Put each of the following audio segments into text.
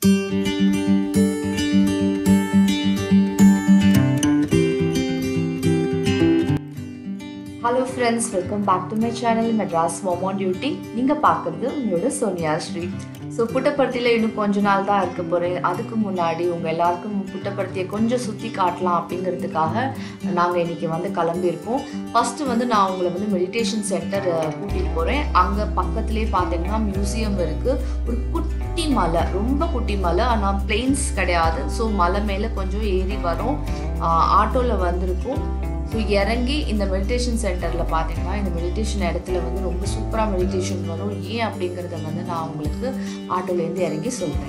hello friends welcome back to my channel Madras mom on duty நீங்கள் பார்க்குறது உங்களோட சோனியா ஸ்ரீ ஸோ புட்டப்பருத்தியில் இன்னும் கொஞ்ச நாள் தான் இருக்க போகிறேன் அதுக்கு முன்னாடி உங்கள் எல்லாருக்கும் புட்டப்பருத்தியை கொஞ்சம் சுற்றி காட்டலாம் அப்படிங்கிறதுக்காக நாங்கள் இன்றைக்கி வந்து கிளம்பியிருக்கோம் ஃபஸ்ட்டு வந்து நான் உங்களை வந்து மெடிடேஷன் சென்டர் கூட்டிகிட்டு போகிறேன் அங்கே பக்கத்துலேயே பார்த்தீங்கன்னா மியூசியம் இருக்குது ஒரு குட்டி மலை ரொம்ப குட்டி மலை ஆனால் பிளெயின்ஸ் கிடையாது ஸோ மலை மேலே கொஞ்சம் ஏறி வரும் ஆட்டோவில் வந்திருக்கும் ஸோ இறங்கி இந்த மெடிடேஷன் சென்டரில் பார்த்தீங்கன்னா இந்த மெடிடேஷன் இடத்துல வந்து ரொம்ப சூப்பராக மெடிடேஷன் வரும் ஏன் அப்படிங்கிறத வந்து நான் உங்களுக்கு ஆட்டோலேருந்து இறங்கி சொல்கிறேன்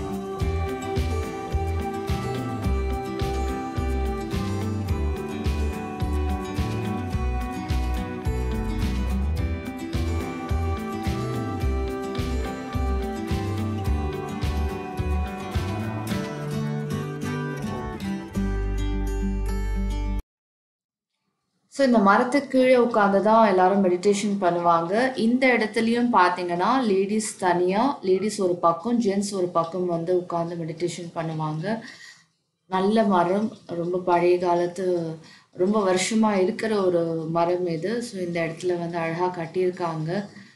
ஸோ இந்த மரத்துக்கு கீழே உட்காந்து தான் எல்லாரும் மெடிடேஷன் பண்ணுவாங்க இந்த இடத்துலையும் பார்த்தீங்கன்னா லேடிஸ் தனியாக லேடிஸ் ஒரு பக்கம் ஜென்ட்ஸ் ஒரு பக்கம் வந்து உட்காந்து மெடிடேஷன் பண்ணுவாங்க நல்ல மரம் ரொம்ப பழைய காலத்து ரொம்ப வருஷமாக இருக்கிற ஒரு மரம் இது ஸோ இந்த இடத்துல வந்து அழகாக கட்டியிருக்காங்க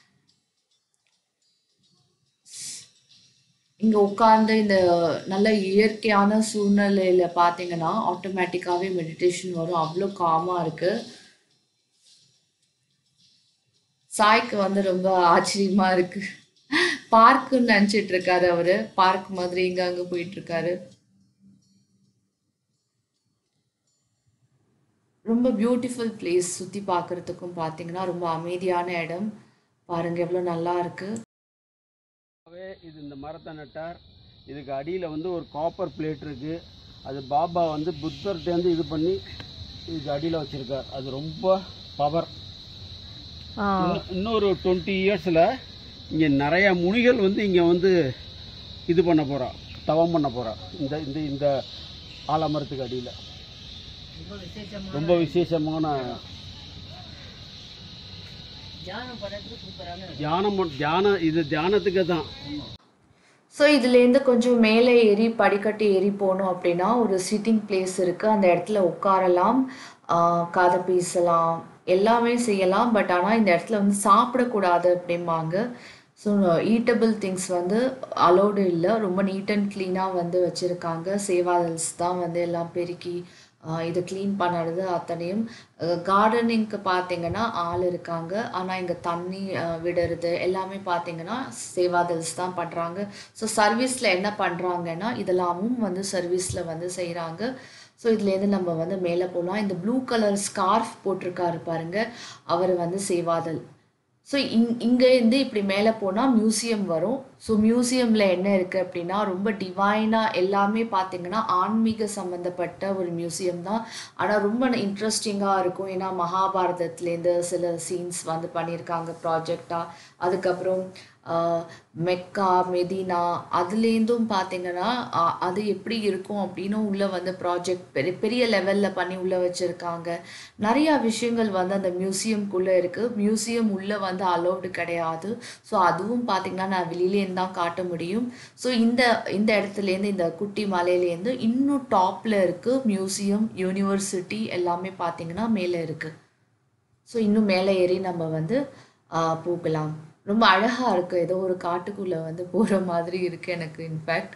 இங்கே உட்காந்து இந்த நல்ல இயற்கையான சூழ்நிலையில் பார்த்தீங்கன்னா ஆட்டோமேட்டிக்காகவே மெடிடேஷன் வரும் அவ்வளோ காமாக இருக்குது சாய்க்கு வந்து ரொம்ப ஆச்சரியமாக இருக்குது பார்க்குன்னு நினச்சிட்டு இருக்காரு அவர் பார்க் மாதிரி இங்கே அங்கே போயிட்டுருக்காரு ரொம்ப பியூட்டிஃபுல் பிளேஸ் சுற்றி பார்க்குறதுக்கும் பார்த்தீங்கன்னா ரொம்ப அமைதியான இடம் பாருங்கள் எவ்வளோ நல்லா இருக்குது பாபாவே இது இந்த மரத்தை நட்டார் இதுக்கு அடியில் வந்து ஒரு காப்பர் பிளேட் இருக்குது அது பாபா வந்து புத்தர்கிட்டேருந்து இது பண்ணி இதுக்கு அடியில் வச்சுருக்கார் அது ரொம்ப பவர் இன்னொரு டுவெண்ட்டி இயர்ஸில் இங்கே நிறைய முனிகள் வந்து இங்கே வந்து இது பண்ண போகிறா தவம் பண்ண போகிறா இந்த இந்த இந்த ஆலமரத்துக்கு அடியில் ரொம்ப விசேஷமான தியானம் பண்- தியானம் இது தியானத்துக்கு தான் ஸோ இதுலேருந்து கொஞ்சம் மேலே ஏறி படிக்கட்டு ஏறி போனோம் அப்படின்னா ஒரு சிட்டிங் பிளேஸ் இருக்குது அந்த இடத்துல உட்காரலாம் ஆஹ் கதை பேசலாம் எல்லாமே செய்யலாம் பட் ஆனால் இந்த இடத்துல வந்து சாப்பிடக்கூடாது அப்படிம்பாங்க ஸோ ஈட்டபிள் திங்ஸ் வந்து அலோடு இல்லை ரொம்ப நீட் அண்ட் க்ளீனாக வந்து வச்சுருக்காங்க சேவாதல்ஸ் தான் வந்து எல்லாம் பெருக்கி ஆஹ் இதை க்ளீன் பண்ணுறது அத்தனையும் கார்டனிங்க்கு பார்த்தீங்கன்னா ஆள் இருக்காங்க ஆனால் இங்கே தண்ணி ஆஹ் விடுறது எல்லாமே பார்த்தீங்கன்னா சேவாதல்ஸ் தான் பண்ணுறாங்க ஸோ சர்வீஸில் என்ன பண்ணுறாங்கன்னா இதெல்லாமும் வந்து சர்வீஸில் வந்து செய்கிறாங்க ஸோ இதுலேருந்து நம்ம வந்து மேலே போகலாம் இந்த ப்ளூ கலர் ஸ்கார்ஃப் போட்டிருக்காரு பாருங்க அவர் வந்து சேவாதல் ஸோ இங் இங்கேருந்து இப்படி மேலே போனால் மியூசியம் வரும் ஸோ மியூசியமில் என்ன இருக்குது அப்படின்னா ரொம்ப டிவைனாக எல்லாமே பார்த்தீங்கன்னா ஆன்மீக சம்மந்தப்பட்ட ஒரு மியூசியம் தான் ஆனால் ரொம்ப இன்ட்ரெஸ்டிங்காக இருக்கும் ஏன்னா மகாபாரதத்துலேருந்து சில சீன்ஸ் வந்து பண்ணியிருக்காங்க ப்ராஜெக்டாக அதுக்கப்புறம் ஆஹ், மெக்கா மெதினா அதுலேருந்தும் பார்த்தீங்கன்னா ஆஹ், அது எப்படி இருக்கும் அப்படின்னு உள்ளே வந்து ப்ராஜெக்ட் பெரிய பெரிய லெவலில் பண்ணி உள்ளே வச்சுருக்காங்க நிறையா விஷயங்கள் வந்து அந்த மியூசியம்குள்ளே இருக்குது மியூசியம் உள்ளே வந்து அலௌடு கிடையாது ஸோ அதுவும் பார்த்தீங்கன்னா நான் வெளியிலேருந்து தான் காட்ட முடியும் ஸோ இந்த இந்த இடத்துலேருந்து இந்த குட்டி மலையிலேருந்து இன்னும் டாப்பில் இருக்குது மியூசியம் யூனிவர்சிட்டி எல்லாமே பார்த்தீங்கன்னா மேலே இருக்குது ஸோ இன்னும் மேலே ஏறி நம்ம வந்து ஆ, போகலாம் ரொம்ப அழகாக இருக்குது ஏதோ ஒரு காட்டுக்குள்ளே வந்து போகிற மாதிரி இருக்குது எனக்கு இன்ஃபேக்ட்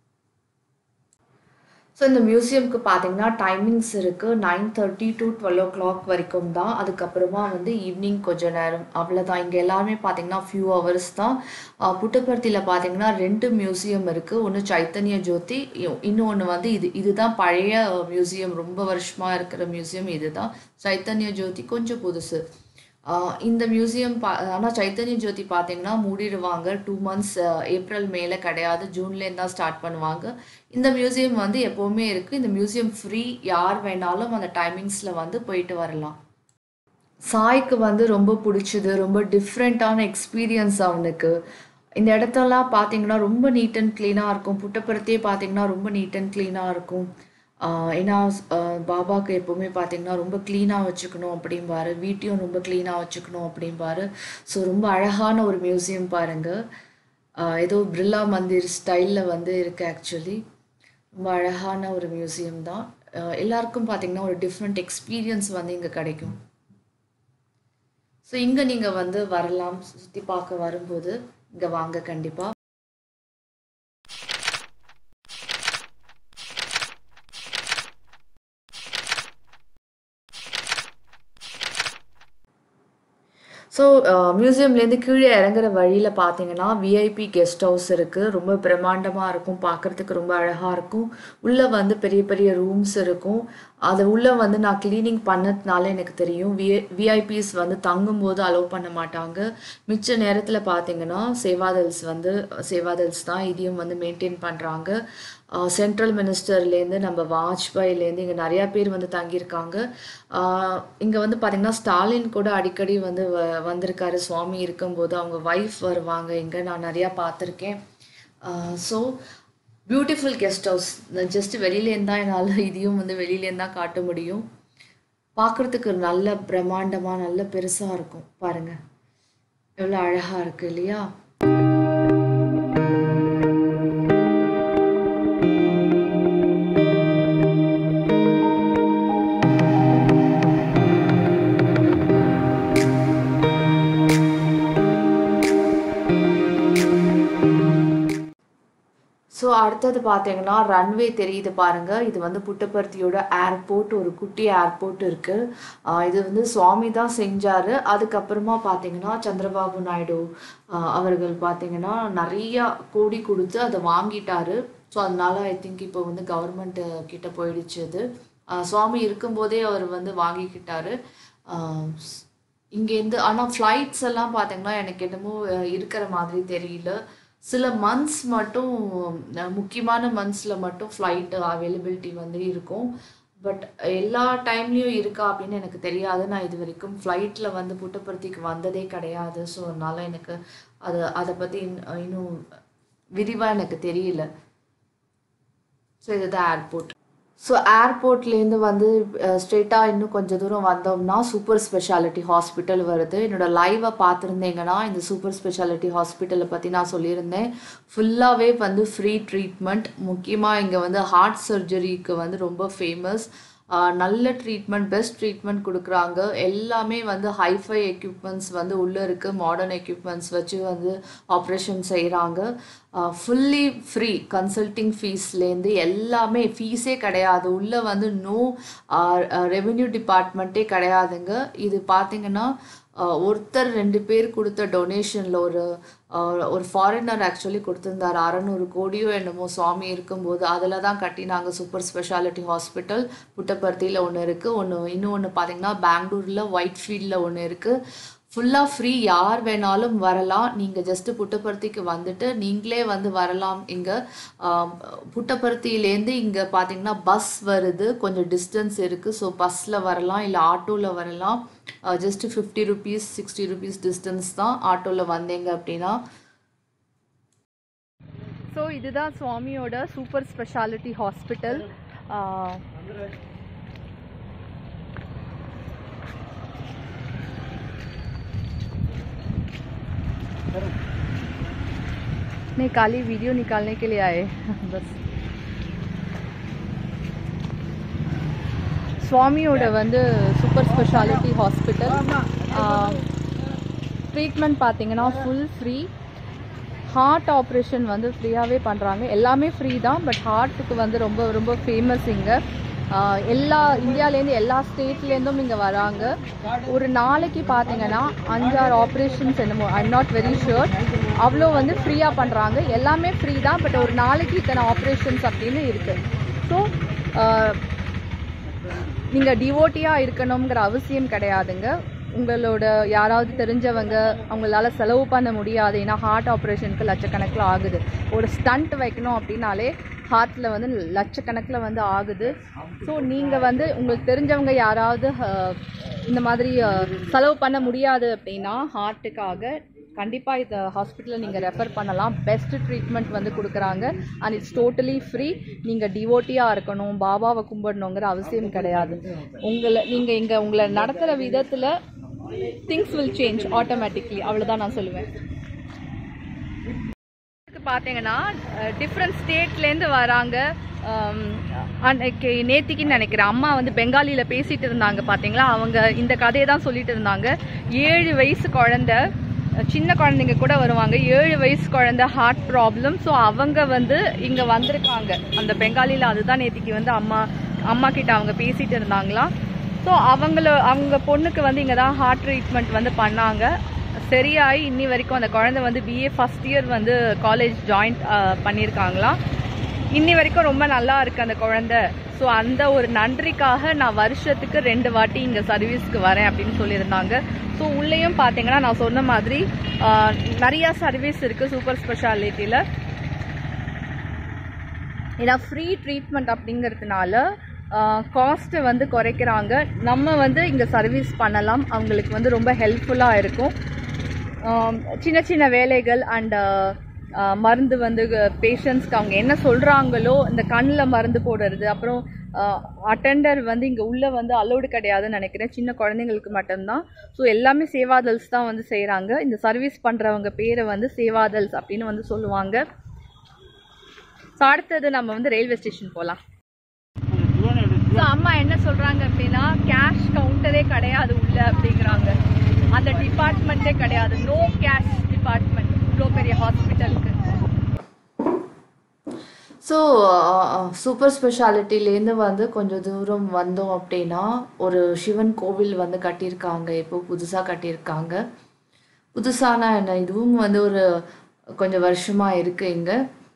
ஸோ இந்த மியூசியம்க்கு பார்த்தீங்கன்னா டைமிங்ஸ் இருக்குது nine thirty to twelve o'clock வரைக்கும் தான் அதுக்கப்புறமா வந்து ஈவினிங் கொஞ்ச நேரம் அவ்வளோதான் இங்கே எல்லாமே பார்த்தீங்கன்னா ஃபியூ ஹவர்ஸ் தான் ஆஹ் புட்டபர்த்தியில் பார்த்தீங்கன்னா ரெண்டு மியூசியம் இருக்குது ஒன்று சைத்தன்ய ஜோதி இன்னொன்று வந்து இது இதுதான் பழைய மியூசியம் ரொம்ப வருஷமாக இருக்கிற மியூசியம் இதுதான் சைத்தன்ய ஜோதி கொஞ்சம் புதுசு ஆஹ் இந்த மியூசியம் பா ஆனால் சைத்தன்ய ஜோதி பார்த்தீங்கன்னா மூடிடுவாங்க டூ மந்த்ஸ் ஏப்ரல் மேலே கிடையாது ஜூன்லேருந்து தான் ஸ்டார்ட் பண்ணுவாங்க இந்த மியூசியம் வந்து எப்போவுமே இருக்குது இந்த மியூசியம் ஃப்ரீ யார் வேணாலும் அந்த டைமிங்ஸில் வந்து போயிட்டு வரலாம் சாய்க்கு வந்து ரொம்ப பிடிச்சது ரொம்ப டிஃப்ரெண்ட்டான எக்ஸ்பீரியன்ஸ் அவனுக்கு இந்த இடத்தெல்லாம் பார்த்தீங்கன்னா ரொம்ப நீட் அண்ட் க்ளீனாக இருக்கும் புட்டப்புறத்தையே பார்த்தீங்கன்னா ரொம்ப நீட் அண்ட் க்ளீனாக இருக்கும் ஆஹ் ஏன்னா ஆஹ் பாபாக்கு எப்போவுமே பார்த்தீங்கன்னா ரொம்ப க்ளீனாக வச்சுக்கணும் அப்படிம்பாரு வீட்டையும் ரொம்ப க்ளீனாக வச்சுக்கணும் அப்படிம்பாரு ஸோ ரொம்ப அழகான ஒரு மியூசியம் பாருங்கள் ஏதோ பிர்லா மந்திர் ஸ்டைலில் வந்து இருக்குது ஆக்சுவலி ரொம்ப அழகான ஒரு மியூசியம் தான் அஹ் எல்லாருக்கும் பார்த்தீங்கன்னா ஒரு டிஃப்ரெண்ட் எக்ஸ்பீரியன்ஸ் வந்து இங்கே கிடைக்கும் ஸோ இங்கே நீங்கள் வந்து வரலாம் சுற்றி பார்க்க வரும்போது இங்கே வாங்க கண்டிப்பாக ஸோ மியூசியம்லேருந்து கீழே இறங்குற வழியில் பார்த்தீங்கன்னா விஐபி கெஸ்ட் ஹவுஸ் இருக்குது ரொம்ப பிரம்மாண்டமாக இருக்கும் பார்க்குறதுக்கு ரொம்ப அழகாக இருக்கும் உள்ளே வந்து பெரிய பெரிய ரூம்ஸ் இருக்கும் அது உள்ளே வந்து நான் க்ளீனிங் பண்ணதுனால எனக்கு தெரியும் வி விஐபிஸ் வந்து தங்கும்போது அலோவ் பண்ண மாட்டாங்க மிச்ச நேரத்தில் பார்த்தீங்கன்னா சேவாதல்ஸ் வந்து சேவாதல்ஸ் தான் இதையும் வந்து மெயின்டைன் பண்ணுறாங்க சென்ட்ரல் மினிஸ்டர்லேருந்து நம்ம வாஜ்பாயிலேருந்து இங்கே நிறையா பேர் வந்து தங்கியிருக்காங்க இங்கே வந்து பார்த்திங்கன்னா ஸ்டாலின் கூட அடிக்கடி வந்து வ வந்திருக்காரு சுவாமி இருக்கும்போது அவங்க ஒய்ஃப் வருவாங்க இங்கே நான் நிறையா பார்த்துருக்கேன் so beautiful guest house just வெளியிலேருந்து தான் என்னால் இதையும் வந்து வெளியிலேருந்து தான் காட்ட முடியும் பார்க்குறதுக்கு நல்ல பிரம்மாண்டமாக நல்ல பெருசாக இருக்கும் பாருங்கள் எவ்வளோ அழகாக இருக்குது இல்லையா ஸோ அடுத்தது பார்த்தீங்கன்னா ரன்வே தெரியுது பாருங்க இது வந்து புட்டபர்த்தியோட ஏர்போர்ட் ஒரு குட்டி ஏர்போர்ட் இருக்கு ஆஹ் இது வந்து சுவாமி தான் செஞ்சாரு அதுக்கப்புறமா பார்த்தீங்கன்னா சந்திரபாபு நாயுடு ஆஹ் அவர்கள் பார்த்தீங்கன்னா நிறைய கோடி கொடுத்து அதை வாங்கிட்டாரு ஸோ அதனால ஐ திங்க் இப்போ வந்து கவர்மெண்ட் கிட்ட போயிடுச்சு அது ஆஹ் சுவாமி இருக்கும்போதே அவர் வந்து வாங்கிக்கிட்டாரு ஆஹ் இங்கேருந்து ஆனால் ஃப்ளைட்ஸ் எல்லாம் பார்த்தீங்கன்னா எனக்கு என்னமோ அஹ், இருக்கிற மாதிரி தெரியல சில மந்த்ஸ் மட்டும் அஹ், முக்கியமான மந்த்ஸில் மட்டும் ஃப்ளைட் அவைலபிலிட்டி வந்து இருக்கும் பட் எல்லா டைம்லேயும் இருக்கா அப்படின்னு எனக்கு தெரியாது நான் இது வரைக்கும் ஃப்ளைட்டில் வந்து புட்டபர்த்திக்கு வந்ததே கிடையாது ஸோ அதனால எனக்கு அது அதை பற்றி இன்னும் விரிவாக எனக்கு தெரியல ஸோ இதுதான் ஏர்போர்ட் ஸோ ஏர்போர்ட்லேருந்து வந்து ஸ்ட்ரெயிட்டாக இன்னும் கொஞ்சம் தூரம் வந்தோம்னா சூப்பர் ஸ்பெஷாலிட்டி ஹாஸ்பிட்டல் வருது என்னோட லைவை பார்த்துருந்தீங்கன்னா இந்த சூப்பர் ஸ்பெஷாலிட்டி ஹாஸ்பிட்டலை பற்றி நான் சொல்லியிருந்தேன் ஃபுல்லாகவே வந்து ஃப்ரீ ட்ரீட்மெண்ட் முக்கியமாக இங்கே வந்து ஹார்ட் சர்ஜரிக்கு வந்து ரொம்ப ஃபேமஸ் நல்ல ட்ரீட்மெண்ட் பெஸ்ட் ட்ரீட்மெண்ட் கொடுக்குறாங்க எல்லாமே வந்து ஹைஃபை எக்யூப்மெண்ட்ஸ் வந்து உள்ளே இருக்குது மாடர்ன் எக்யூப்மெண்ட்ஸ் வச்சு வந்து ஆப்ரேஷன் செய்கிறாங்க ஃபுல்லி ஃப்ரீ கன்சல்டிங் ஃபீஸ்லேருந்து எல்லாமே ஃபீஸே கிடையாது உள்ளே வந்து நோ ரெவென்யூ டிபார்ட்மெண்ட்டே கிடையாதுங்க இது பார்த்தீங்கன்னா ஆஹ் ஒருத்தர் ரெண்டு பேர் கொடுத்த டொனேஷனில் ஒரு ஆஹ் ஒரு ஃபாரினர் ஆக்சுவலி கொடுத்துருந்தார் அறநூறு கோடியோ என்னமோ சுவாமி இருக்கும்போது அதில் தான் கட்டினாங்க சூப்பர் ஸ்பெஷாலிட்டி ஹாஸ்பிட்டல் புட்டபர்த்தியில் ஒன்று இருக்குது ஒன்று இன்னொன்று பார்த்தீங்கன்னா பெங்களூரில் ஒயிட் ஃபீல்டில் ஒன்று இருக்குது ஃபுல்லாக ஃப்ரீ யார் வேணாலும் வரலாம் நீங்கள் ஜஸ்ட்டு புட்டபர்த்திக்கு வந்துட்டு நீங்களே வந்து வரலாம் இங்கே புட்டபர்த்தியிலேருந்து இங்கே பார்த்தீங்கன்னா பஸ் வருது கொஞ்சம் டிஸ்டன்ஸ் இருக்குது ஸோ பஸ்ஸில் வரலாம் இல்லை ஆட்டோவில் வரலாம் just fifty rupees sixty rupees distance தான் ஆட்டோவில் வந்தீங்க அப்படின்னா ஸோ இதுதான் சுவாமியோட சூப்பர் ஸ்பெஷாலிட்டி ஹாஸ்பிட்டல் नहीं काली वीडियो निकालने के लिए आए बस சுவாமியோட வந்து சூப்பர் ஸ்பெஷாலிட்டி ஹாஸ்பிட்டல் ட்ரீட்மெண்ட் பார்த்தீங்கன்னா ஃபுல் ஃப்ரீ ஹார்ட் ஆப்ரேஷன் வந்து ஃப்ரீயாகவே பண்ணுறாங்க எல்லாமே ஃப்ரீ தான் பட் ஹார்ட்டுக்கு வந்து ரொம்ப ரொம்ப ஃபேமஸ் இங்கே ஆஹ் எல்லா இந்தியாவிலேருந்து எல்லா ஸ்டேட்லேருந்தும் இங்கே வராங்க ஒரு நாளைக்கு பார்த்தீங்கன்னா அஞ்சாறு ஆப்ரேஷன்ஸ் என்னமோ ஐம் நாட் வெரி ஷுர் அவ்வளோ வந்து ஃப்ரீயாக பண்ணுறாங்க எல்லாமே ஃப்ரீ தான் பட் ஒரு நாளைக்கு இத்தனை ஆப்ரேஷன்ஸ் அப்படின்னு இருக்குது ஸோ நீங்கள் டிவோட்டியாக இருக்கணுங்கிற அவசியம் கிடையாதுங்க உங்களோட யாராவது தெரிஞ்சவங்க அவங்களால செலவு பண்ண முடியாது ஏன்னா ஹார்ட் ஆப்ரேஷனுக்கு லட்சக்கணக்கில் ஆகுது ஒரு ஸ்டண்ட் வைக்கணும் அப்படின்னாலே ஹார்ட்டில் வந்து லட்சக்கணக்கில் வந்து ஆகுது ஸோ நீங்கள் வந்து உங்களுக்கு தெரிஞ்சவங்க யாராவது அஹ், இந்த மாதிரி அஹ், செலவு பண்ண முடியாது அப்படின்னா ஹார்ட்டுக்காக கண்டிப்பாக இந்த ஹாஸ்பிட்டலில் நீங்கள் ரெஃபர் பண்ணலாம் பெஸ்ட் ட்ரீட்மெண்ட் வந்து கொடுக்குறாங்க அண்ட் இட்ஸ் டோட்டலி ஃப்ரீ நீங்கள் டிவோட்டியாக இருக்கணும் பாபாவை கும்பிடணுங்கிற அவசியம் கிடையாது உங்களை நீங்கள் இங்கே உங்களை நடத்துகிற விதத்தில் திங்ஸ் வில் சேஞ்ச் ஆட்டோமேட்டிக்லி அவ்வளோதான் நான் சொல்லுவேன் பேஷண்ட் பார்த்தீங்கன்னா டிஃப்ரெண்ட் ஸ்டேட்லேருந்து வராங்க ஆம், அன்னைக்கு நேத்திக்குன்னு நினைக்கிறேன் அம்மா வந்து பெங்காலியில் பேசிட்டு இருந்தாங்க பார்த்தீங்களா அவங்க இந்த கதையை தான் சொல்லிட்டு இருந்தாங்க ஏழு வயசு குழந்தை சின்ன குழந்தைங்க கூட வருவாங்க ஏழு வயசு குழந்தை ஹார்ட் ப்ராப்ளம் ஸோ அவங்க வந்து இங்கே வந்திருக்காங்க அந்த பெங்காலியில் அதுதான் நேத்திக்கு வந்து அம்மா அம்மா கிட்ட அவங்க பேசிட்டு இருந்தாங்களாம் ஸோ அவங்கள அவங்க பொண்ணுக்கு வந்து இங்கே தான் ஹார்ட் ட்ரீட்மெண்ட் வந்து பண்ணாங்க சரியாகி இன்னி வரைக்கும் அந்த குழந்தை வந்து பிஏ ஃபஸ்ட் இயர் வந்து காலேஜ் ஜாயின் பண்ணியிருக்காங்களாம் இன்னி வரைக்கும் ரொம்ப நல்லா இருக்கு அந்த குழந்தை ஸோ அந்த ஒரு நன்றிக்காக நான் வருஷத்துக்கு ரெண்டு வாட்டி இங்கே சர்வீஸ்க்கு வரேன் அப்படின்னு சொல்லியிருந்தாங்க ஸோ உள்ளேயும் பார்த்தீங்கன்னா நான் சொன்ன மாதிரி ஆஹ், நிறைய சர்வீஸ் இருக்குது சூப்பர் ஸ்பெஷாலிட்டியில் ஏன்னா ஃப்ரீ ட்ரீட்மெண்ட் அப்படிங்கிறதுனால காஸ்ட்டை வந்து குறைக்கிறாங்க நம்ம வந்து இங்கே சர்வீஸ் பண்ணலாம் அவங்களுக்கு வந்து ரொம்ப ஹெல்ப்ஃபுல்லாக இருக்கும் ஆம், சின்ன சின்ன வேலைகள் அண்ட் மருந்து வந்து பேஷண்ட்ஸ்க்கு அவங்க என்ன சொல்கிறாங்களோ இந்த கண்ணில் மருந்து போடுறது அப்புறம் அட்டெண்டர் வந்து இங்கே உள்ளே வந்து அலோடு கிடையாதுன்னு நினைக்கிறேன் சின்ன குழந்தைங்களுக்கு மட்டும்தான் ஸோ எல்லாமே சேவாதல்ஸ் தான் வந்து செய்கிறாங்க இந்த சர்வீஸ் பண்ணுறவங்க பேரை வந்து சேவாதல்ஸ் அப்படின்னு வந்து சொல்லுவாங்க ஸோ அடுத்தது நம்ம வந்து ரயில்வே ஸ்டேஷன் போகலாம் ஸோ அம்மா என்ன சொல்கிறாங்க அப்படின்னா கேஷ் கவுண்டரே கிடையாது உள்ள அப்படிங்கிறாங்க அந்த டிபார்ட்மெண்ட்டே கிடையாது நோ கேஷ் டிபார்ட்மெண்ட் இவ்வளோ பெரிய ஹாஸ்பிட்டலுக்கு ஸோ சூப்பர் ஸ்பெஷாலிட்டிலேருந்து வந்து கொஞ்சம் தூரம் வந்தோம் அப்படின்னா ஒரு சிவன் கோவில் வந்து கட்டியிருக்காங்க இப்போ புதுசாக கட்டியிருக்காங்க புதுசானா என்ன இதுவும் வந்து ஒரு கொஞ்சம் வருஷமாக இருக்கு இங்கே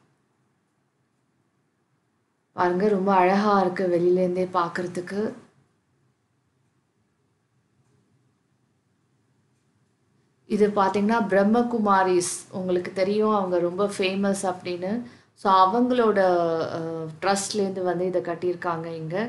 பாருங்க ரொம்ப அழகா இருக்கு வெளியிலேருந்தே பார்க்கறதுக்கு இது பார்த்தீங்கன்னா பிரம்மகுமாரிஸ் உங்களுக்கு தெரியும் அவங்க ரொம்ப ஃபேமஸ் அப்படின்னு ஸோ அவங்களோட ட்ரஸ்ட்லேருந்து வந்து இதை கட்டியிருக்காங்க இங்கே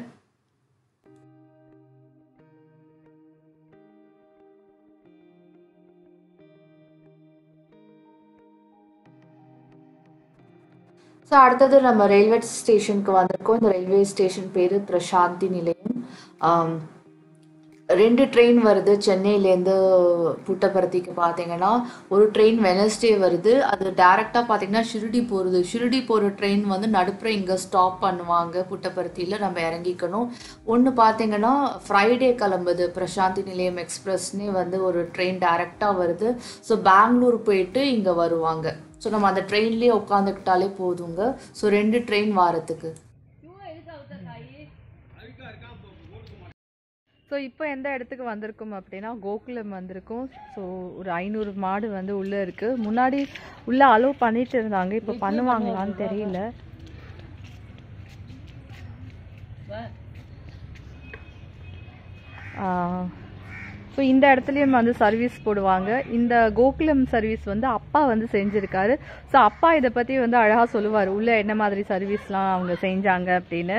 ஸோ அடுத்தது நம்ம ரயில்வே ஸ்டேஷனுக்கு வந்திருக்கோம் இந்த ரயில்வே ஸ்டேஷன் பேர் பிரசாந்தி நிலையம் ஆம், ரெண்டு ட்ரெயின் வருது சென்னையிலேருந்து புட்டபர்த்திக்கு பார்த்தீங்கன்னா ஒரு ட்ரெயின் வெனஸ்டே வருது அது டேரெக்டாக பார்த்தீங்கன்னா ஷிருடி போகிறது ஷிருடி போகிற ட்ரெயின் வந்து நடுப்புற இங்கே ஸ்டாப் பண்ணுவாங்க புட்டபர்த்தியில் நம்ம இறங்கிக்கணும் ஒன்று பார்த்தீங்கன்னா ஃப்ரைடே கிளம்புது பிரசாந்தி நிலையம் எக்ஸ்பிரஸ்னே வந்து ஒரு ட்ரெயின் டேரெக்டாக வருது ஸோ பெங்களூர் போயிட்டு இங்கே வருவாங்க ஸோ நம்ம அந்த ட்ரெயின்லேயே உட்காந்துக்கிட்டாலே போதுங்க ஸோ ரெண்டு ட்ரெயின் வாரத்துக்கு ஸோ இப்போ எந்த இடத்துக்கு வந்திருக்கோம் அப்படின்னா கோகுலம் வந்திருக்கோம் ஸோ ஒரு ஐநூறு மாடு வந்து உள்ளே இருக்குது முன்னாடி உள்ளே அலோவ் பண்ணிட்டு இருந்தாங்க இப்போ பண்ணுவாங்களான்னு தெரியல ஸோ இந்த இடத்துலையும் வந்து சர்வீஸ் போடுவாங்க இந்த கோகுலம் சர்வீஸ் வந்து அப்பா வந்து செஞ்சுருக்காரு ஸோ அப்பா இதை பற்றி வந்து அழகாக சொல்லுவார் உள்ளே என்ன மாதிரி சர்வீஸ்லாம் அவங்க செஞ்சாங்க அப்படின்னு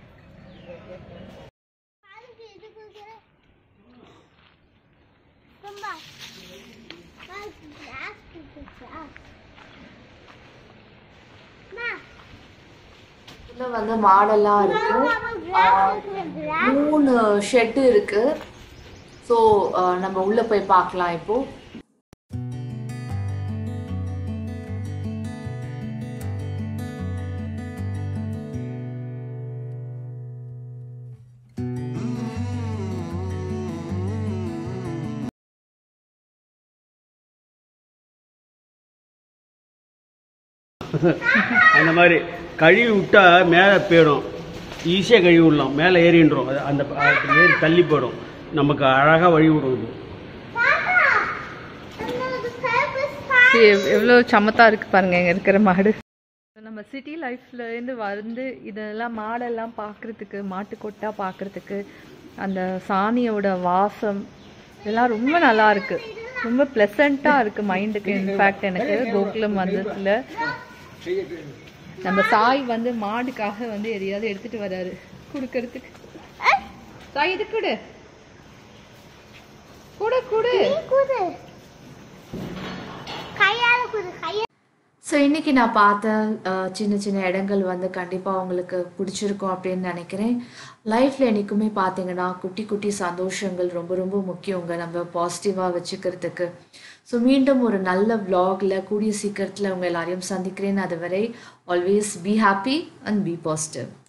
உள்ள வந்து மாடெல்லாம் இருக்கு ஆஹ் மூணு ஷெட்டு இருக்கு ஸோ நம்ம உள்ள போய் பார்க்கலாம் இப்போ அந்த மாதிரி கழுவி விட்டா மேலே போயிடும் ஈஸியாக கழுவி விடலாம் மேலே ஏறின்றோம் அது அந்த அது ஏறி தள்ளி போயிடும் நமக்கு அழகாக வழி விடுவது எவ்வளோ சமத்தா இருக்கு பாருங்க இங்க இருக்கிற மாடு நம்ம சிட்டி லைஃப்ல இருந்து வந்து இதெல்லாம் மாடெல்லாம் பார்க்கறதுக்கு மாட்டுக்கொட்டா பார்க்கறதுக்கு அந்த சாணியோட வாசம் இதெல்லாம் ரொம்ப நல்லா இருக்கு ரொம்ப ப்ளசண்டா இருக்கு மைண்டுக்கு இன்ஃபேக்ட் எனக்கு கோகுலம் வந்ததுல நம்ம சாய் வந்து மாடுக்காக வந்து எதையாவது எடுத்துட்டு வராரு குடுக்கறதுக்கு சாய் இது கொடு கொடு கொடு ஸோ இன்னைக்கு நான் பார்த்த அஹ், சின்ன சின்ன இடங்கள் வந்து கண்டிப்பாக உங்களுக்கு பிடிச்சிருக்கும் அப்படின்னு நினைக்கிறேன் லைஃப்பில் என்றைக்குமே பார்த்தீங்கன்னா குட்டி குட்டி சந்தோஷங்கள் ரொம்ப ரொம்ப முக்கியங்க நம்ம பாசிட்டிவாக வச்சுக்கிறதுக்கு ஸோ மீண்டும் ஒரு நல்ல vlogல கூடிய சீக்கிரத்தில் உங்கள் எல்லாரையும் சந்திக்கிறேன் அதுவரை always be happy and be positive